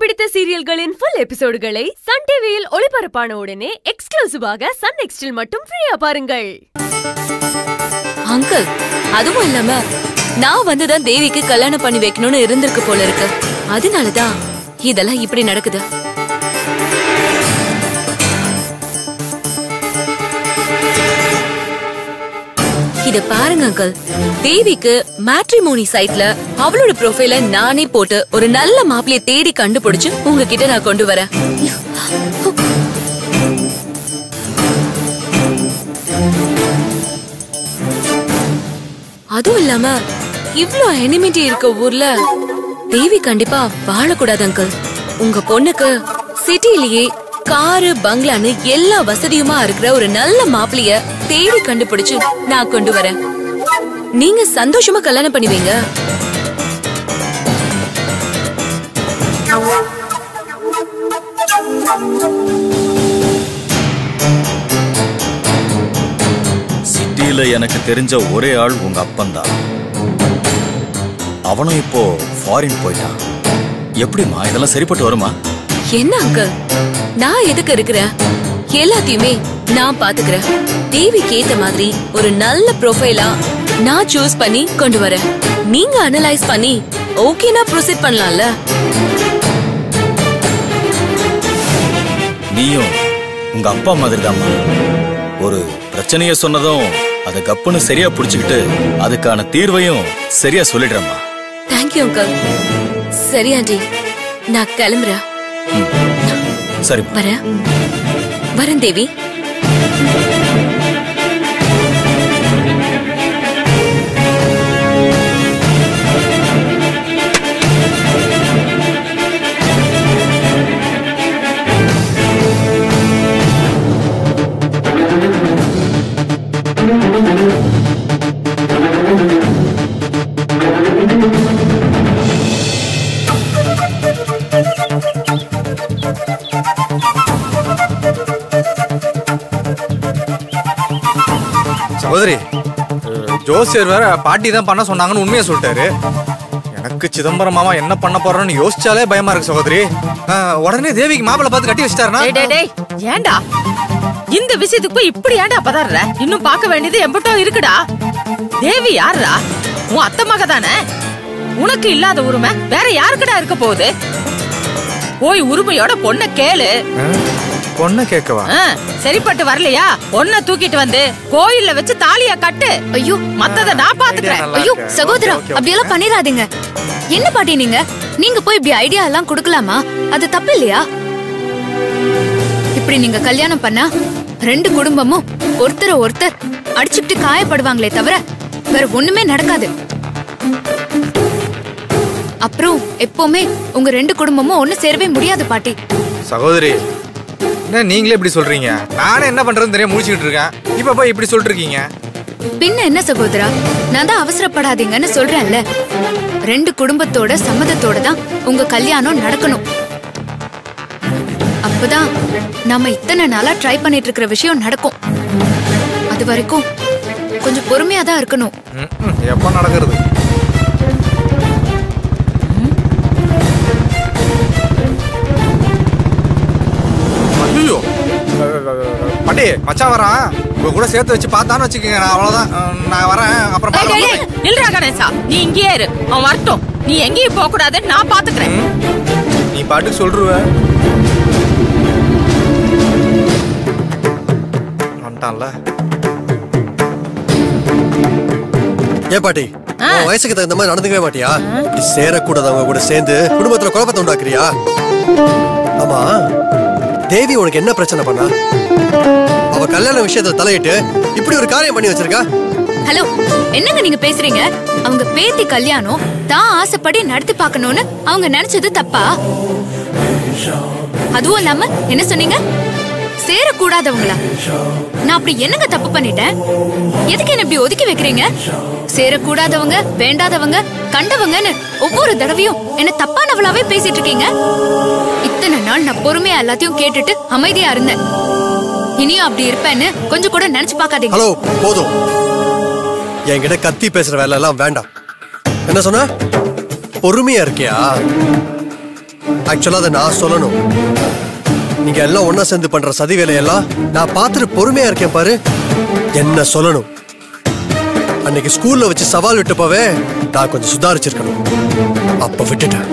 பிடித்த சீரியல்களின் full எபிசோடுகளை Sun டிவியில் ஒளிபரப்பான உடனே எக்ஸ்க்ளூசிவாக சன் நெக்ஸ்டில் மட்டும் ஃப்ரீயா பாருங்கள் அங்கிள் அதுவும் இல்லாம நான் வந்துதான் தேவிக்கு கல்யாணம் பண்ணி வைக்கணும்னு இருந்திருக்கு போல இருக்கு அதனாலதான் இதெல்லாம் இப்படி நடக்குது இத பாருங்க அங்கிள் தேவிக்கு மேட்ரிமோனி சைட்ல அவளோட ப்ரொஃபைல நானே போட்டு ஒரு நல்ல மாப்பிளைய தேடி கண்டுபிடிச்சு உங்ககிட்ட நான் கொண்டு வரேன் அதுவும் இல்லாம இவ்ளோ எனிமிட்டி இருக்க ஊர்ல தேவி கண்டிப்பா வாழக்கூடாது அங்கிள் உங்க பொண்ணுக்கு சிட்டிலேயே காரு பங்களான்னு எல்லா வசதியுமா இருக்கிற ஒரு நல்ல மாப்பிளைய தேடி கண்டுபிடிச்சு நான் கொண்டு வரேன் நீங்க சந்தோஷமா கல்யாணம் பண்ணுவீங்க சிட்டியில எனக்கு தெரிஞ்ச ஒரே ஆள் உங்க அப்பன்தான் அவனும் இப்போ ஃபாரின் போயிட்டான் எப்படிம்மா இதெல்லாம் சரிப்பட்டு வருமா என்ன அங்கிள் நான் எதுக்கு இருக்கிறேன் எல்லாத்தையுமே நான் பாத்துக்கிறேன் தேவிக்கு ஏத்த மாதிரி ஒரு நல்ல ப்ரொஃபைலா நான் சூஸ் பண்ணி கொண்டு வரேன் நீங்க அனலைஸ் பண்ணி ஓகேனா ப்ரொசீட் பண்ணலாம்ல நீயும் உங்க அப்பா மாதிரிதாம்மா ஒரு பிரச்சனைய சொன்னதும் அதை கப்புன்னு சரியா புடிச்சுக்கிட்டு அதுக்கான தீர்வையும் சரியா சொல்லிடுறேம்மா தேங்க்யூ அங்கிள் சரி ஆண்டி நான் கிளம்புறேன் சரி வரேன் வரேன் தேவி சகோதரி அஹ், ஜோசியர் வேற பாட்டி தான் பண்ண சொன்னாங்கன்னு உண்மையை சொல்லிட்டாரு எனக்கு சிதம்பரம் மாமா என்ன பண்ண போறோம்னு யோசிச்சாலே பயமா இருக்கு சகோதரி அஹ், உடனே தேவிக்கு மாப்பிள்ளை பார்த்து கட்டி வச்சிட்டாருனா டேய் டேய் டேய் ஏன்டா இந்த விஷயத்துக்கு போய் இப்படி ஏன்டா பதற இன்னும் பார்க்க வேண்டியது எம்பட்டோ இருக்குடா தேவி யாருடா உன் அத்தை மக தானே உனக்கு இல்லாத உரிமை வேற யாருக்குடா இருக்க போகுது போய் உரிமையோட பொண்ண கேளு பொண்ணை கேட்கவா ஆ, சரிப்பட்டு வரலையா பொண்ண தூக்கிட்டு வந்து கோயில்ல வச்சு தாலிய கட்டு ஐயோ மத்தத நான் பாத்துக்கிறேன் நல்லா ஐயோ இருக்கு. சகோதரா ஓகே, ஓகே, அப்படியெல்லாம் பண்ணிராதீங்க என்ன பாட்டி நீங்க நீங்க போய் இப்படி ஐடியா எல்லாம் கொடுக்கலாமா அது தப்பு இல்லையா இப்படி நீங்க கல்யாணம் பண்ணா ரெண்டு குடும்பமும் ஒருத்தர ஒருத்தர் அடிச்சுக்கிட்டு காயப்படுவாங்களே தவிர வேற ஒண்ணுமே நடக்காது அப்புறம் எப்பவுமே உங்க ரெண்டு குடும்பமும் ஒண்ணு சேரவே முடியாது பாட்டி சகோதரி என்ன நீங்களே இப்படி சொல்றீங்க நானே என்ன பண்றதுன்னு தெரியாம முடிச்சுக்கிட்டு இருக்கேன் இப்ப போய் இப்படி சொல்லிட்டு இருக்கீங்க பின்ன என்ன சகோதரா நான் தான் அவசரப்படாதீங்கன்னு சொல்றேன்ல ரெண்டு குடும்பத்தோட சம்மதத்தோட தான் உங்க கல்யாணம் நடக்கணும் அப்பதான் நாம இத்தனை நாளா ட்ரை பண்ணிட்டு இருக்கிற விஷயம் நடக்கும் அது வரைக்கும் கொஞ்சம் பொறுமையா தான் இருக்கணும் ம், ம், எப்ப நடக்கிறது ஐயோ பாட்டி மச்சான் வரான் உங்க கூட சேர்த்து வச்சு பார்த்தான்னு வச்சுக்கோங்க நான் அவ்வளவுதான் அஹ், நான் வரேன் அப்புறம் டேய், டேய், பார்க்கலாம். டேய், நில்றா கணேசா நீ இங்கேயே இரு அவன் வரட்டும் நீ எங்கேயும் போக கூடாது நான் பாத்துக்கிறேன் ம், நீ பாட்டுக்கு சொல்றுவ வந்துட்டான்ல ஏ பாட்டி உன் வயசுக்கு தகுந்த மாதிரி நடந்துக்கவே மாட்டியா இப்படி சேரக்கூடாதவங்க கூட சேர்ந்து குடும்பத்துல குழப்பத்தை உண்டாக்குறியா ஆமா தேவி உனக்கு என்ன பிரச்சனை பண்ணா அவ கல்யாண விஷயத்துல தலையிட்டு இப்படி ஒரு காரியம் பண்ணி வச்சிருக்கா ஹலோ என்னங்க நீங்க பேசுறீங்க அவங்க பேத்தி கல்யாணம் தான் ஆசைப்படி நடத்தி பார்க்கணும்னு அவங்க நினைச்சது தப்பா அதுவும் இல்லாம என்ன சொன்னீங்க சேரக்கூடாதவங்களா நான் அப்படி என்னங்க தப்பு பண்ணிட்டேன் எதுக்கு என்ன இப்படி ஒதுக்கி வைக்கிறீங்க சேரக்கூடாதவங்க வேண்டாதவங்க கண்டவங்கன்னு ஒவ்வொரு தடவையும் என்ன தப்பானவளாவே பேசிட்டு இருக்கீங்க இத்தனை நாள் நான் பொறுமையா எல்லாத்தையும் கேட்டுட்டு அமைதியா இருந்தேன் இனியும் அப்படி இருப்பேன்னு கொஞ்சம் கூட நினைச்சு பார்க்காதீங்க ஹலோ போதும் என்கிட்ட கத்தி பேசுற வேலை எல்லாம் வேண்டாம் என்ன சொன்ன பொறுமையா இருக்கியா ஆக்சுவலா அதை நான் சொல்லணும் நீங்க எல்லாம் ஒண்ணா சேர்ந்து பண்ற சதி வேலையெல்லாம் நான் பார்த்துட்டு பொறுமையா இருக்கேன் பாரு என்ன சொல்லணும் அன்னைக்கு ஸ்கூல்ல வச்சு சவால் விட்டப்பவே நான் கொஞ்சம் சுதாரிச்சிருக்கணும் அப்ப விட்டுட்டேன்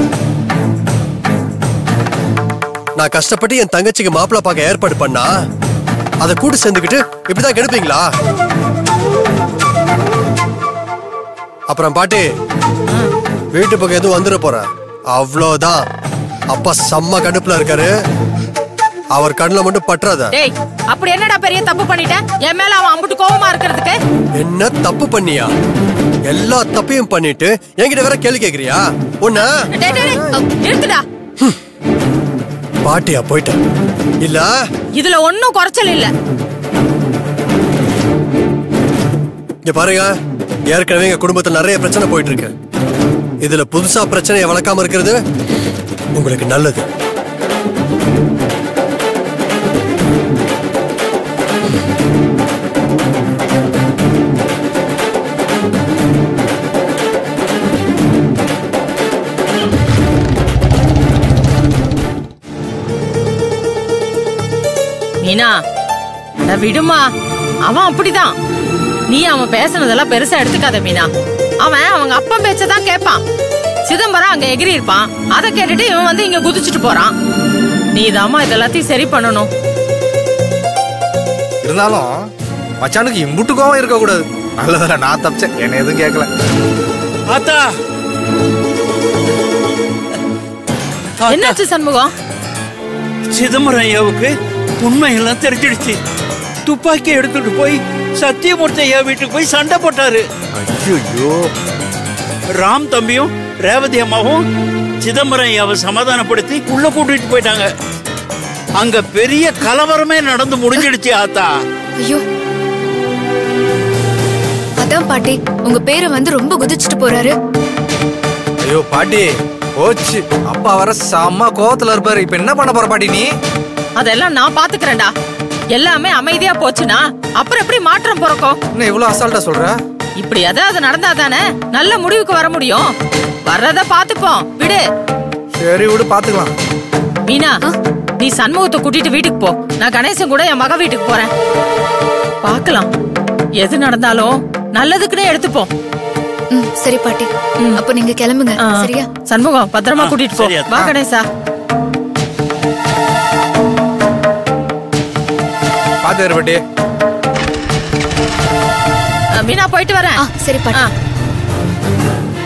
நான் கஷ்டப்பட்டு என் தங்கச்சிக்கு மாப்பிள்ளை பார்க்க ஏற்பாடு பண்ணா அதை கூட்டு சேர்ந்துக்கிட்டு இப்படிதான் கெடுப்பீங்களா அப்புறம் பாட்டி வீட்டு பக்கம் எதுவும் வந்துட போறேன் அவ்வளோதான் அப்பா செம்ம கடுப்புல இருக்காரு அவர் கண்ணுல மட்டும் பற்றாத டேய் அப்படி என்னடா பெரிய தப்பு பண்ணிட்டேன் என் மேல அவன் அம்புட்டு கோவமா இருக்கிறதுக்கு என்ன தப்பு பண்ணியா எல்லா தப்பையும் பண்ணிட்டு என்கிட்ட வேற கேள்வி கேக்குறியா உன்ன டேய், டேய், டேய், நிறுத்துடா பாட்டியா போயிட்டேன் இல்ல இதுல ஒன்னும் குறைச்சல் இல்ல இங்க பாருங்க ஏற்கனவே எங்க குடும்பத்துல நிறைய பிரச்சனை போயிட்டு இருக்கு இதுல புதுசா பிரச்சனையை வளர்க்காம இருக்கிறது உங்களுக்கு நல்லது மீனா அட விடுமா அவன் அப்படிதான் நீ அவன் பேசுனதெல்லாம் பெருசா எடுத்துக்காத மீனா அவன் அவங்க அப்பா பேச்சதான் கேட்பான் சிதம்பரம் அங்க எகிரி இருப்பான் அதை கேட்டுட்டு இவன் வந்து இங்க குதிச்சுட்டு போறான் நீதாம்மா இதெல்லாத்தையும் சரி பண்ணணும் இருந்தாலும் மச்சானுக்கு இம்புட்டு கோவம் இருக்க கூடாது நல்லதில்ல நான் தப்பிச்சேன் என்ன எதுவும் கேட்கல ஆத்தா என்னாச்சு சண்முகம் சிதம்பரம் ஐயாவுக்கு உண்மையெல்லாம் தெரிஞ்சிடுச்சு துப்பாக்கி எடுத்துட்டு போய் சத்தியமூர்த்தி ஐயா வீட்டுக்கு போய் சண்டை போட்டாரு ஐயோ ராம் தம்பியும் ரேவதி அம்மாவும் சிதம்பரம் ஐயாவை சமாதானப்படுத்தி உள்ள கூட்டிட்டு போயிட்டாங்க அங்க பெரிய கலவரமே நடந்து முடிஞ்சிடுச்சு ஆத்தா ஐயோ அதான் பாட்டி உங்க பேரை வந்து ரொம்ப குதிச்சுட்டு போறாரு ஐயோ பாட்டி போச்சு அப்பா வர செம்ம கோவத்துல இருப்பாரு இப்ப என்ன பண்ண போற பாட்டி நீ அதெல்லாம் நான் பாத்துக்கிறேன்டா எல்லாமே அமைதியா போச்சுன்னா அப்புறம் எப்படி மாற்றம் பிறக்கும் என்ன இவ்வளவு அசால்ட்டா சொல்ற இப்படி ஏதாவது நடந்தா தானே நல்ல முடிவுக்கு வர முடியும் வர்றத பாத்துப்போம் விடு சரி விடு பாத்துக்கலாம் மீனா நீ சண்முகத்தை கூட்டிட்டு வீட்டுக்கு போ நான் கணேசன் கூட என் மக வீட்டுக்கு போறேன் பார்க்கலாம் எது நடந்தாலும் நல்லதுக்குன்னே எடுத்துப்போம் ம் சரி பாட்டி அப்ப நீங்க கிளம்புங்க ஆ. சரியா சண்முகம் பத்திரமா ஆ, கூட்டிட்டு போ சரி, அத்தை. வா கணேசா பாத்து இரு பாட்டி அஹ், மீனா போயிட்டு வரேன் ஆ சரி பாட்டி ஆ.